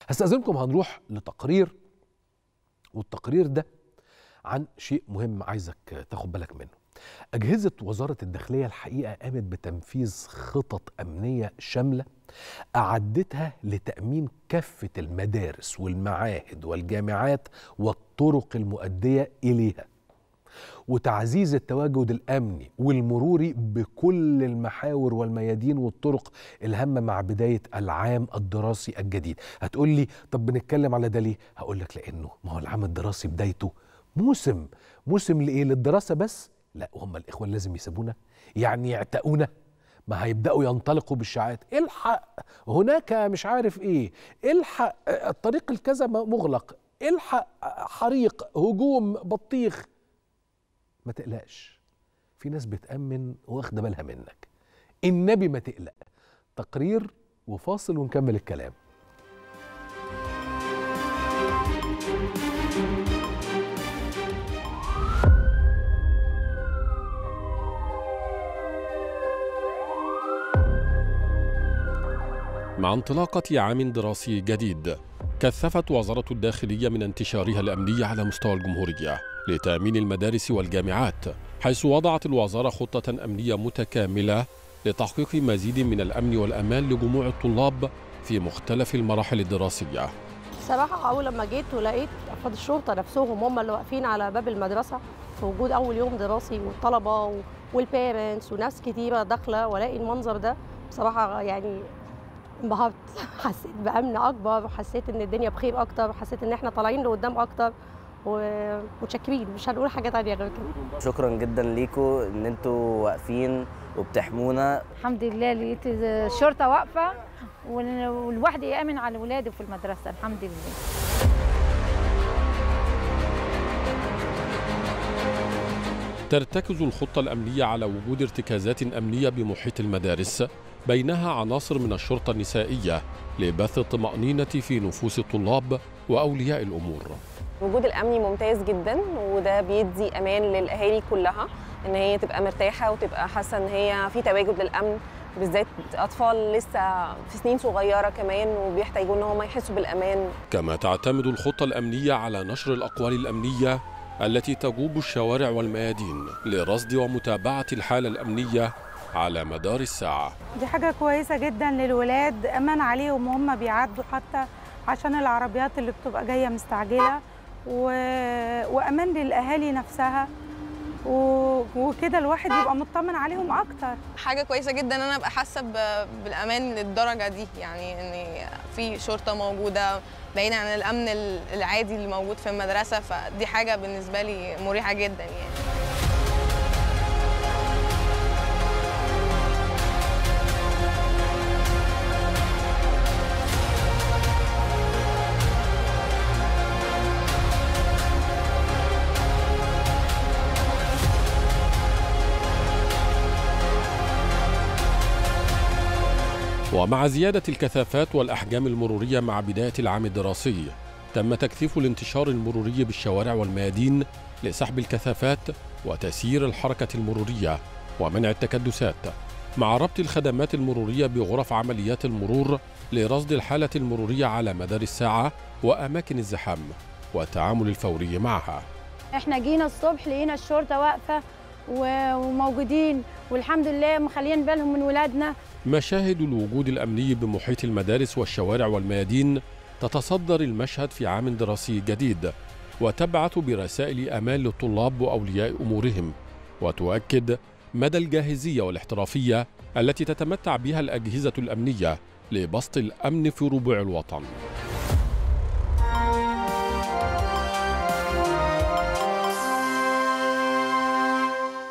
هستأذنكم هنروح لتقرير والتقرير ده عن شيء مهم عايزك تاخد بالك منه أجهزة وزارة الداخلية الحقيقة قامت بتنفيذ خطط أمنية شاملة أعدتها لتأمين كافة المدارس والمعاهد والجامعات والطرق المؤدية إليها وتعزيز التواجد الامني والمروري بكل المحاور والميادين والطرق الهامه مع بدايه العام الدراسي الجديد هتقول لي طب بنتكلم على ده ليه هقول لك لانه ما هو العام الدراسي بدايته موسم موسم لايه للدراسه بس لا هم الاخوان لازم يسيبونا يعني يعتقونا ما هيبداوا ينطلقوا بالشعات الحق هناك مش عارف ايه الحق الطريق الكذا مغلق الحق حريق هجوم بطيخ ما تقلقش في ناس بتأمن واخدة بالها منك النبي ما تقلق تقرير وفاصل ونكمل الكلام مع انطلاقة عام دراسي جديد كثفت وزارة الداخلية من انتشارها الأمني على مستوى الجمهورية لتأمين المدارس والجامعات حيث وضعت الوزارة خطة أمنية متكاملة لتحقيق مزيد من الأمن والأمان لجموع الطلاب في مختلف المراحل الدراسية بصراحة أول لما جيت ولقيت أفراد الشرطة نفسهم هم اللي واقفين على باب المدرسة في وجود أول يوم دراسي والطلبة والبيرنتس وناس كتيرة داخلة ولاقي المنظر ده بصراحة يعني انبهرت حسيت بأمن أكبر وحسيت إن الدنيا بخير أكتر وحسيت إن إحنا طالعين لقدام أكتر ومتشكرين مش هنقول حاجه تانية غير كده شكرا جدا ليكم ان انتوا واقفين وبتحمونا الحمد لله لقيت الشرطه واقفه والواحد يامن على ولاده في المدرسه الحمد لله ترتكز الخطة الأمنية على وجود ارتكازات أمنية بمحيط المدارس بينها عناصر من الشرطة النسائية لبث الطمأنينة في نفوس الطلاب وأولياء الأمور الوجود الامني ممتاز جدا وده بيدي امان للاهالي كلها ان هي تبقى مرتاحه وتبقى حاسه ان هي في تواجد للامن بالذات اطفال لسه في سنين صغيره كمان وبيحتاجوا ان هم يحسوا بالامان كما تعتمد الخطه الامنيه على نشر الاقوال الامنيه التي تجوب الشوارع والميادين لرصد ومتابعه الحاله الامنيه على مدار الساعه دي حاجه كويسه جدا للولاد امان عليهم وهم بيعدوا حتى عشان العربيات اللي بتبقى جايه مستعجله و... وامان للاهالي نفسها و... وكده الواحد يبقى مطمن عليهم اكتر حاجه كويسه جدا ان انا ابقى حاسه ب... بالامان للدرجه دي يعني ان في شرطه موجوده بعيدا عن الامن العادي اللي موجود في المدرسه فدي حاجه بالنسبه لي مريحه جدا يعني ومع زيادة الكثافات والأحجام المرورية مع بداية العام الدراسي تم تكثيف الانتشار المروري بالشوارع والميادين لسحب الكثافات وتسيير الحركة المرورية ومنع التكدسات مع ربط الخدمات المرورية بغرف عمليات المرور لرصد الحالة المرورية على مدار الساعة وأماكن الزحام والتعامل الفوري معها احنا جينا الصبح لقينا الشرطة واقفة وموجودين والحمد لله مخلين بالهم من ولادنا مشاهد الوجود الأمني بمحيط المدارس والشوارع والميادين تتصدر المشهد في عام دراسي جديد وتبعث برسائل أمان للطلاب وأولياء أمورهم وتؤكد مدى الجاهزية والاحترافية التي تتمتع بها الأجهزة الأمنية لبسط الأمن في ربوع الوطن